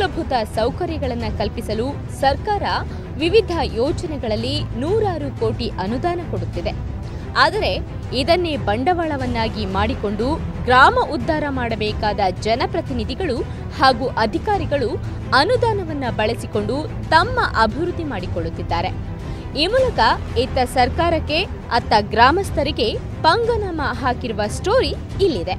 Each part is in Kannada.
ಮೂಲಭೂತ ಸೌಕರ್ಯಗಳನ್ನು ಕಲ್ಪಿಸಲು ಸರ್ಕಾರ ವಿವಿಧ ಯೋಜನೆಗಳಲ್ಲಿ ನೂರಾರು ಕೋಟಿ ಅನುದಾನ ಕೊಡುತ್ತಿದೆ ಆದರೆ ಇದನ್ನೇ ಬಂಡವಾಳವನ್ನಾಗಿ ಮಾಡಿಕೊಂಡು ಗ್ರಾಮ ಉದ್ಧಾರ ಮಾಡಬೇಕಾದ ಜನಪ್ರತಿನಿಧಿಗಳು ಹಾಗೂ ಅಧಿಕಾರಿಗಳು ಅನುದಾನವನ್ನ ಬಳಸಿಕೊಂಡು ತಮ್ಮ ಅಭಿವೃದ್ಧಿ ಮಾಡಿಕೊಳ್ಳುತ್ತಿದ್ದಾರೆ ಈ ಮೂಲಕ ಇತ್ತ ಸರ್ಕಾರಕ್ಕೆ ಅತ್ತ ಗ್ರಾಮಸ್ಥರಿಗೆ ಪಂಗನಾಮ ಹಾಕಿರುವ ಸ್ಟೋರಿ ಇಲ್ಲಿದೆ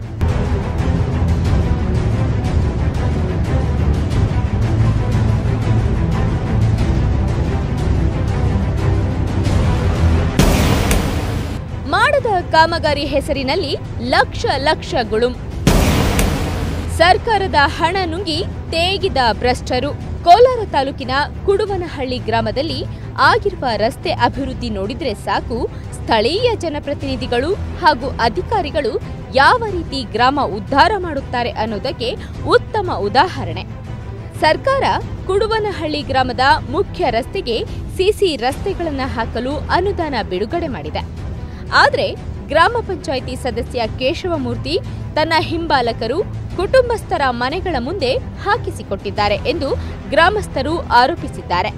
ಮಾಡದ ಕಾಮಗಾರಿ ಹೆಸರಿನಲ್ಲಿ ಲಕ್ಷ ಲಕ್ಷ ಗುಳುಂ ಸರ್ಕಾರದ ಹಣ ನುಂಗಿ ತೇಗಿದ ಭ್ರಷ್ಟರು ಕೋಲಾರ ತಾಲೂಕಿನ ಕುಡುವನಹಳ್ಳಿ ಗ್ರಾಮದಲ್ಲಿ ಆಗಿರುವ ರಸ್ತೆ ಅಭಿವೃದ್ಧಿ ನೋಡಿದ್ರೆ ಸಾಕು ಸ್ಥಳೀಯ ಜನಪ್ರತಿನಿಧಿಗಳು ಹಾಗೂ ಅಧಿಕಾರಿಗಳು ಯಾವ ರೀತಿ ಗ್ರಾಮ ಉದ್ಧಾರ ಮಾಡುತ್ತಾರೆ ಅನ್ನೋದಕ್ಕೆ ಉತ್ತಮ ಉದಾಹರಣೆ ಸರ್ಕಾರ ಕುಡುವನಹಳ್ಳಿ ಗ್ರಾಮದ ಮುಖ್ಯ ರಸ್ತೆಗೆ ಸಿಸಿ ರಸ್ತೆಗಳನ್ನು ಹಾಕಲು ಅನುದಾನ ಬಿಡುಗಡೆ ಮಾಡಿದೆ ಆದರೆ ಗ್ರಾಮ ಪಂಚಾಯಿತಿ ಸದಸ್ಯ ಕೇಶವಮೂರ್ತಿ ತನ್ನ ಹಿಂಬಾಲಕರು ಕುಟುಂಬಸ್ಥರ ಮನೆಗಳ ಮುಂದೆ ಹಾಕಿಸಿಕೊಟ್ಟಿದ್ದಾರೆ ಎಂದು ಗ್ರಾಮಸ್ಥರು ಆರೋಪಿಸಿದ್ದಾರೆ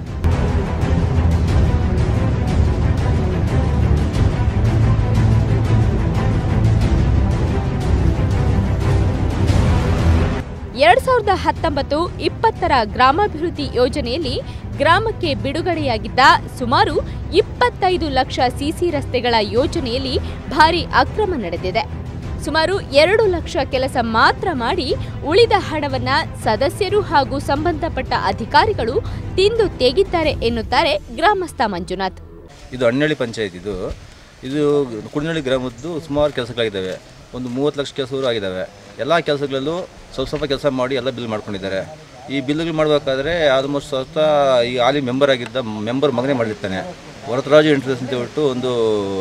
ಎರಡ್ ಸಾವಿರದ ಹತ್ತೊಂಬತ್ತು ಇಪ್ಪತ್ತರ ಗ್ರಾಮಾಭಿವೃದ್ಧಿ ಯೋಜನೆಯಲ್ಲಿ ಗ್ರಾಮಕ್ಕೆ ಬಿಡುಗಡೆಯಾಗಿದ್ದ ಸುಮಾರು ಇಪ್ಪತ್ತೈದು ಲಕ್ಷ ಸಿಸಿ ರಸ್ತೆಗಳ ಯೋಜನೆಯಲ್ಲಿ ಭಾರಿ ಅಕ್ರಮ ನಡೆದಿದೆ ಸುಮಾರು ಎರಡು ಲಕ್ಷ ಕೆಲಸ ಮಾತ್ರ ಮಾಡಿ ಉಳಿದ ಹಣವನ್ನ ಸದಸ್ಯರು ಹಾಗೂ ಸಂಬಂಧಪಟ್ಟ ಅಧಿಕಾರಿಗಳು ತಿಂದು ತೆಗಿದ್ದಾರೆ ಎನ್ನುತ್ತಾರೆ ಗ್ರಾಮಸ್ಥ ಮಂಜುನಾಥ್ ಇದು ಹಣ್ಣಳ್ಳಿ ಪಂಚಾಯತ್ ಇದು ಇದು ಕುಡಿನಳ್ಳಿ ಗ್ರಾಮದ್ದು ಸುಮಾರು ಕೆಲಸಗಳಾಗಿದ್ದಾವೆ ಒಂದು ಮೂವತ್ತು ಲಕ್ಷ ಕೆಲಸಗಳು ಆಗಿದ್ದಾವೆ ಎಲ್ಲ ಕೆಲಸಗಳಲ್ಲೂ ಸ್ವಲ್ಪ ಸ್ವಲ್ಪ ಕೆಲಸ ಮಾಡಿ ಎಲ್ಲ ಬಿಲ್ ಮಾಡ್ಕೊಂಡಿದ್ದಾರೆ ಈ ಬಿಲ್ಗಳು ಮಾಡಬೇಕಾದ್ರೆ ಆಲ್ಮೋಸ್ಟ್ ಸ್ವತಃ ಈ ಹಾಲಿ ಮೆಂಬರ್ ಆಗಿದ್ದ ಮೆಂಬರ್ ಮಗನೇ ಮಾಡಿರ್ತಾನೆ ವರತರಾಜು ಇಂಟ್ರೆಸ್ಟ್ ಅಂತ ಹೇಳ್ಬಿಟ್ಟು ಒಂದು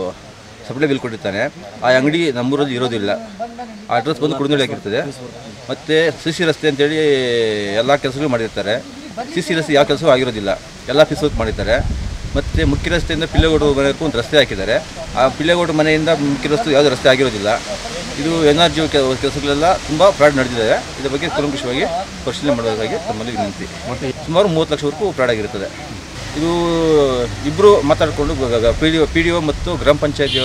ಸಪ್ಲೈ ಬಿಲ್ ಕೊಟ್ಟಿರ್ತಾನೆ ಆ ಅಂಗಡಿ ನಮ್ಮೂರಲ್ಲಿ ಇರೋದಿಲ್ಲ ಆ ಅಡ್ರೆಸ್ ಬಂದು ಕುಡಿನಳ್ಳಿ ಆಗಿರ್ತದೆ ಮತ್ತು ಸಿ ಸಿ ರಸ್ತೆ ಅಂತೇಳಿ ಎಲ್ಲ ಕೆಲಸಗಳು ಮಾಡಿರ್ತಾರೆ ಸಿ ಸಿ ರಸ್ತೆ ಯಾವ ಕೆಲಸವೂ ಆಗಿರೋದಿಲ್ಲ ಎಲ್ಲ ಫೀಸ್ ವರ್ಕ್ ಮಾಡಿರ್ತಾರೆ ಮತ್ತು ಮುಖ್ಯ ರಸ್ತೆಯಿಂದ ಪಿಲ್ಲೆಗೋಡು ಮನೆಗೂ ಒಂದು ರಸ್ತೆ ಹಾಕಿದ್ದಾರೆ ಆ ಪಿಲ್ಲೆಗೋಡು ಮನೆಯಿಂದ ಮುಖ್ಯ ರಸ್ತೆ ಯಾವುದೇ ರಸ್ತೆ ಆಗಿರೋದಿಲ್ಲ ಇದು ಎನ್ ಆರ್ ಜಿ ಕೆಲಸಗಳೆಲ್ಲ ತುಂಬ ಫ್ರಾಡ್ ನಡೆದಿದೆ ಇದ್ರ ಬಗ್ಗೆ ಕೂಲಂಕಷವಾಗಿ ಪರಿಶೀಲನೆ ಮಾಡೋದಾಗಿ ತಮ್ಮಲ್ಲಿ ವಿನಂತಿ ಸುಮಾರು ಮೂವತ್ತು ಲಕ್ಷವರೆಗೂ ಫ್ರಾಡ್ ಆಗಿರುತ್ತದೆ ಇದು ಇಬ್ಬರು ಮಾತಾಡಿಕೊಂಡು P D O P D O ಮತ್ತು ಗ್ರಾಮ ಪಂಚಾಯತಿ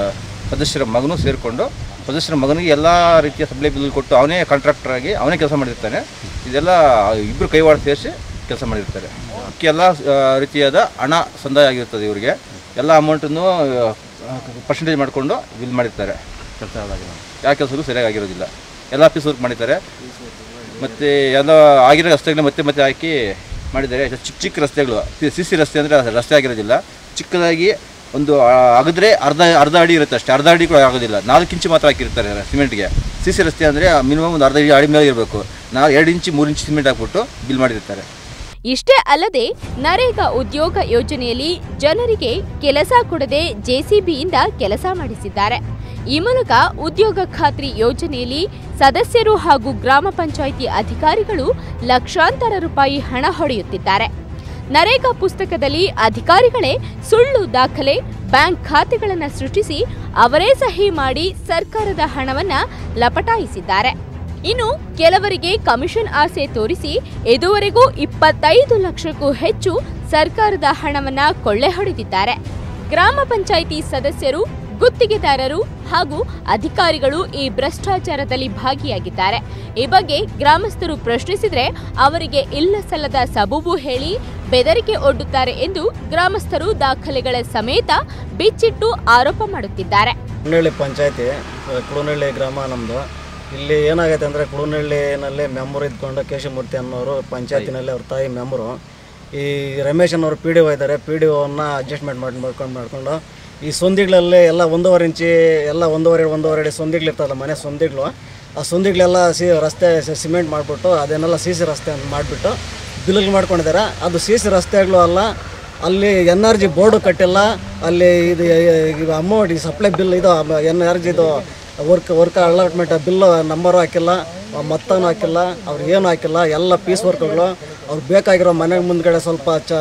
ಸದಸ್ಯರ ಮಗನೂ ಸೇರಿಕೊಂಡು ಸದಸ್ಯರ ಮಗನಿಗೆ ಎಲ್ಲ ರೀತಿಯ ಸಪ್ಲೈ ಬಿಲ್ ಕೊಟ್ಟು ಅವನೇ ಕಾಂಟ್ರಾಕ್ಟರ್ ಆಗಿ ಅವನೇ ಕೆಲಸ ಮಾಡಿರ್ತಾನೆ ಇದೆಲ್ಲ ಇಬ್ಬರು ಕೈವಾಡ ಸೇರಿಸಿ ಕೆಲಸ ಮಾಡಿರ್ತಾರೆ ಎಲ್ಲ ಆ, ರೀತಿಯಾದ ಹಣ ಸಂದಾಯ ಆಗಿರ್ತದೆ ಇವರಿಗೆ ಎಲ್ಲ ಅಮೌಂಟನ್ನು ಪರ್ಸೆಂಟೇಜ್ ಮಾಡಿಕೊಂಡು ಬಿಲ್ ಮಾಡಿರ್ತಾರೆ ಕೆಲಸ ಯಾವ ಕೆಲಸಕ್ಕೂ ಸರಿಯಾಗಿ ಆಗಿರೋದಿಲ್ಲ ಎಲ್ಲ ಆಫೀಸ್ ವರ್ಕ್ ಮಾಡಿದ್ದಾರೆ ಮತ್ತು ಎಲ್ಲ ಆಗಿರೋ ರಸ್ತೆಗಳನ್ನ ಮತ್ತೆ ಮತ್ತೆ ಹಾಕಿ ಮಾಡಿದ್ದಾರೆ ಚಿಕ್ಕ ಚಿಕ್ಕ ರಸ್ತೆಗಳು ಸಿ ಸಿ ರಸ್ತೆ ಅಂದರೆ ರಸ್ತೆ ಆಗಿರೋದಿಲ್ಲ ಚಿಕ್ಕದಾಗಿ ಒಂದು ಆ, ಅಗದ್ರೆ ಅರ್ಧ ಅರ್ಧ ಅಡಿ ಇರುತ್ತೆ ಅಷ್ಟೇ ಅರ್ಧ ಅಡಿ ಕೂಡ ಆಗೋದಿಲ್ಲ ನಾಲ್ಕು ಇಂಚು ಮಾತ್ರ ಹಾಕಿರ್ತಾರೆ ಸಿಮೆಂಟ್ಗೆ ಸಿ ಸಿ ರಸ್ತೆ ಅಂದರೆ ಮಿನಿಮಮ್ ಒಂದು ಅರ್ಧ ಅಡಿ ಅಡಿ ಮೇಲೆ ಇರಬೇಕು ನಾ ಎರಡು ಇಂಚು ಮೂರು ಇಂಚು ಸಿಮೆಂಟ್ ಹಾಕ್ಬಿಟ್ಟು ಬಿಲ್ ಮಾಡಿರ್ತಾರೆ ಇಷ್ಟೇ ಅಲ್ಲದೆ ನರೇಗಾ ಉದ್ಯೋಗ ಯೋಜನೆಯಲ್ಲಿ ಜನರಿಗೆ ಕೆಲಸ ಕೊಡದೆ ಜೆಸಿಬಿಯಿಂದ ಕೆಲಸ ಮಾಡಿಸಿದ್ದಾರೆ ಈ ಮೂಲಕ ಉದ್ಯೋಗ ಖಾತ್ರಿ ಯೋಜನೆಯಲ್ಲಿ ಸದಸ್ಯರು ಹಾಗೂ ಗ್ರಾಮ ಪಂಚಾಯಿತಿ ಅಧಿಕಾರಿಗಳು ಲಕ್ಷಾಂತರ ರೂಪಾಯಿ ಹಣ ಹೊಡೆಯುತ್ತಿದ್ದಾರೆ ನರೇಗಾ ಪುಸ್ತಕದಲ್ಲಿ ಅಧಿಕಾರಿಗಳೇ ಸುಳ್ಳು ದಾಖಲೆ ಬ್ಯಾಂಕ್ ಖಾತೆಗಳನ್ನು ಸೃಷ್ಟಿಸಿ ಅವರೇ ಸಹಿ ಮಾಡಿ ಸರ್ಕಾರದ ಹಣವನ್ನ ಲಪಟಾಯಿಸಿದ್ದಾರೆ ಇನ್ನು ಕೆಲವರಿಗೆ ಕಮಿಷನ್ ಆಸೆ ತೋರಿಸಿ ಇದುವರೆಗೂ ಇಪ್ಪತ್ತೈದು ಲಕ್ಷಕ್ಕೂ ಹೆಚ್ಚು ಸರ್ಕಾರದ ಹಣವನ್ನ ಕೊಳ್ಳೆ ಹೊಡೆದಿದ್ದಾರೆ ಗ್ರಾಮ ಪಂಚಾಯಿತಿ ಸದಸ್ಯರು ಗುತ್ತಿಗೆದಾರರು ಹಾಗೂ ಅಧಿಕಾರಿಗಳು ಈ ಭ್ರಷ್ಟಾಚಾರದಲ್ಲಿ ಭಾಗಿಯಾಗಿದ್ದಾರೆ ಈ ಬಗ್ಗೆ ಗ್ರಾಮಸ್ಥರು ಪ್ರಶ್ನಿಸಿದ್ರೆ ಅವರಿಗೆ ಇಲ್ಲ ಸಲ್ಲದ ಸಬೂಬು ಹೇಳಿ ಬೆದರಿಕೆ ಒಡ್ಡುತ್ತಾರೆ ಎಂದು ಗ್ರಾಮಸ್ಥರು ದಾಖಲೆಗಳ ಸಮೇತ ಬಿಚ್ಚಿಟ್ಟು ಆರೋಪ ಮಾಡುತ್ತಿದ್ದಾರೆ ಕುಡನಹಳ್ಳಿ ಪಂಚಾಯತಿ ಕುಡನಹಳ್ಳಿ ಗ್ರಾಮ ನಮ್ಮದು ಇಲ್ಲಿ ಏನಾಗೈತೆ ಅಂದರೆ ಕುಡನಹಳ್ಳಿನಲ್ಲಿ ಮೆಂಬರ್ ಇದ್ಕೊಂಡು ಕೇಶಮೂರ್ತಿ ಅನ್ನೋರು ಪಂಚಾಯತಿನಲ್ಲಿ ಅವ್ರ ತಾಯಿ ಮೆಂಬರು ಈ ರಮೇಶ್ ಅನ್ನೋರು ಪಿ ಡಿ ಒ ಇದ್ದಾರೆ ಪಿ ಡಿ ಒನ್ನ ಅಡ್ಜಸ್ಟ್ಮೆಂಟ್ ಮಾಡಿ ಮಾಡ್ಕೊಂಡು ಮಾಡ್ಕೊಂಡು ಈ ಸೊಂದಿಗಳಲ್ಲಿ ಎಲ್ಲ ಒಂದೂವರೆ ಇಂಚಿ ಎಲ್ಲ ಒಂದೂವರೆ ಒಂದೂವರೆ ಅಡಿ ಸೊಂದಿಗಳು ಇರ್ತಲ್ಲ ಮನೆ ಸೊಂದಿಗಳು ಆ ಸೊಂದಿಗಳೆಲ್ಲ ಸಿ ರಸ್ತೆ ಸಿ- ಸಿಮೆಂಟ್ ಮಾಡಿಬಿಟ್ಟು ಅದನ್ನೆಲ್ಲ ಸಿ ಸಿ ರಸ್ತೆ ಅಂತ ಮಾಡಿಬಿಟ್ಟು ಬಿಲ್ಗಳು ಮಾಡ್ಕೊಂಡಿದ್ದಾರೆ ಅದು ಸಿ ಸಿ ರಸ್ತೆಗಳು ಅಲ್ಲ ಅಲ್ಲಿ ಎನ್ ಆರ್ ಜಿ ಬೋರ್ಡು ಕಟ್ಟಿಲ್ಲ ಅಲ್ಲಿ ಇದು ಇದು ಅಮೌಂಟ್ ಈ ಸಪ್ಲೈ ಬಿಲ್ ಇದು ಎನ್ ಆರ್ ಜಿದು work work allotment bill number ಹಾಕಿಲ್ಲ ಮೊತ್ತನೂ ಹಾಕಿಲ್ಲ ಅವ್ರು ಏನು ಹಾಕಿಲ್ಲ ಎಲ್ಲ ಪೀಸ್ ವರ್ಕ್ಗಳು ಅವ್ರು ಬೇಕಾಗಿರೋ ಮನೆ ಮುಂದ್ಗಡೆ ಸ್ವಲ್ಪ ಚ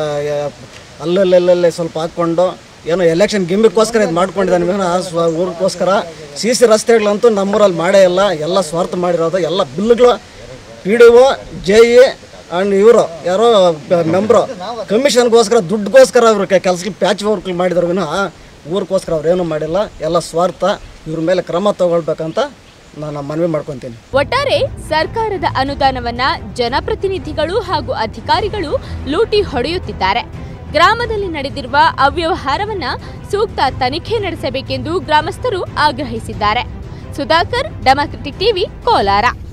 ಅಲ್ಲಲ್ಲಲ್ಲೇ ಸ್ವಲ್ಪ ಹಾಕ್ಕೊಂಡು ಏನೋ ಎಲೆಕ್ಷನ್ ಗಿಮ್ಮಿಕ್ಕೋಸ್ಕರ ಇದು ಮಾಡ್ಕೊಂಡಿದ್ದಾನೆ ವಿನ ಆ ಸ್ವ ಊರಿಗೋಸ್ಕರ ಸಿ ಸಿ ರಸ್ತೆಗಳಂತೂ ನಮ್ಮೂರಲ್ಲಿ ಮಾಡೇ ಇಲ್ಲ ಎಲ್ಲ ಸ್ವಾರ್ಥ ಮಾಡಿರೋದು ಎಲ್ಲ ಬಿಲ್ಗಳು P D O J E and ಇವರು ಯಾರೋ ಮೆಂಬ್ರು ಕಮಿಷನ್ಗೋಸ್ಕರ ದುಡ್ಡುಗೋಸ್ಕರ ಅವರು ಕೆಲಸಕ್ಕೆ ಪ್ಯಾಚ್ ವರ್ಕ್ ಮಾಡಿದ್ರು ವಿನಃ ಊರಿಗೋಸ್ಕರ ಅವ್ರು ಏನೂ ಮಾಡಿಲ್ಲ ಎಲ್ಲ ಸ್ವಾರ್ಥ ಇವ್ರ ಮೇಲೆ ಕ್ರಮ ತಗೊಳ್ಬೇಕಂತ ನಾನು ಮನವಿ ಮಾಡ್ಕೊತೀನಿ ಒಟ್ಟಾರೆ ಸರ್ಕಾರದ ಅನುದಾನವನ್ನ ಜನಪ್ರತಿನಿಧಿಗಳು ಹಾಗೂ ಅಧಿಕಾರಿಗಳು ಲೂಟಿ ಹೊಡೆಯುತ್ತಿದ್ದಾರೆ ಗ್ರಾಮದಲ್ಲಿ ನಡೆದಿರುವ ಅವ್ಯವಹಾರವನ್ನ ಸೂಕ್ತ ತನಿಖೆ ನಡೆಸಬೇಕೆಂದು ಗ್ರಾಮಸ್ಥರು ಆಗ್ರಹಿಸಿದ್ದಾರೆ ಸುಧಾಕರ್ ಡೆಮಾಕ್ರೆಟಿಕ್ ಟಿವಿ ಕೋಲಾರ